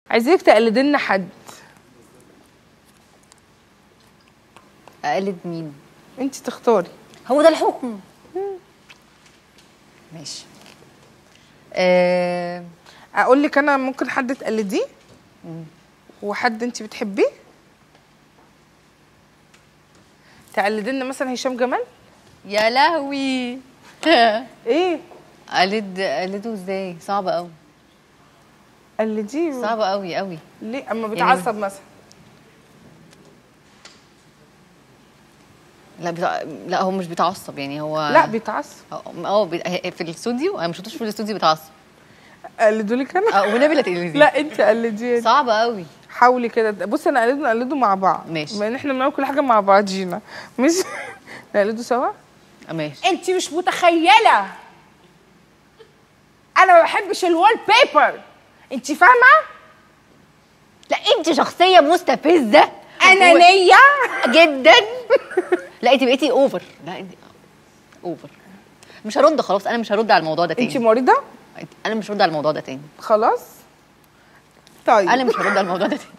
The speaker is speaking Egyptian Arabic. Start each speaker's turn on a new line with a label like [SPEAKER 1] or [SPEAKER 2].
[SPEAKER 1] عايزاك تقلدي لنا حد
[SPEAKER 2] اقلد مين
[SPEAKER 1] انت تختاري
[SPEAKER 2] هو ده الحكم ماشي آه
[SPEAKER 1] اقول لك انا ممكن حد تقلديه وحد انت بتحبيه تقلدي لنا مثلا هشام جمال
[SPEAKER 2] يا لهوي
[SPEAKER 1] ايه
[SPEAKER 2] اقلد اقلده ازاي صعب قوي
[SPEAKER 1] قلديه
[SPEAKER 2] صعب قوي قوي
[SPEAKER 1] ليه اما بيتعصب مثلا
[SPEAKER 2] لا بتع... لا هو مش بيتعصب يعني هو
[SPEAKER 1] لا بيتعصب
[SPEAKER 2] اه اه بي- في الاستوديو انا ما شفتوش في الاستوديو بيتعصب
[SPEAKER 1] قلدوا لك انا
[SPEAKER 2] اه والنبي لا تقلدي
[SPEAKER 1] لا انت قلديه
[SPEAKER 2] صعب قوي
[SPEAKER 1] حاولي كده بصي انا قلده نقلده مع بعض
[SPEAKER 2] ماشي.
[SPEAKER 1] بما ان احنا بنعمل كل حاجه مع بعضينا مش نقلده سوا
[SPEAKER 2] ماشي
[SPEAKER 3] انت مش متخيله انا ما بحبش الوول بيبر انت فاهمه
[SPEAKER 2] لا انت شخصيه مستفزه
[SPEAKER 3] انانيه
[SPEAKER 2] جدا لا انت بقيتي اوفر لا انت اوفر مش هرد خلاص انا مش هرد على الموضوع ده
[SPEAKER 1] انت
[SPEAKER 2] تاني
[SPEAKER 1] مريضه
[SPEAKER 2] انا مش هرد على الموضوع ده تاني
[SPEAKER 1] خلاص طيب
[SPEAKER 2] انا مش هرد على الموضوع ده تاني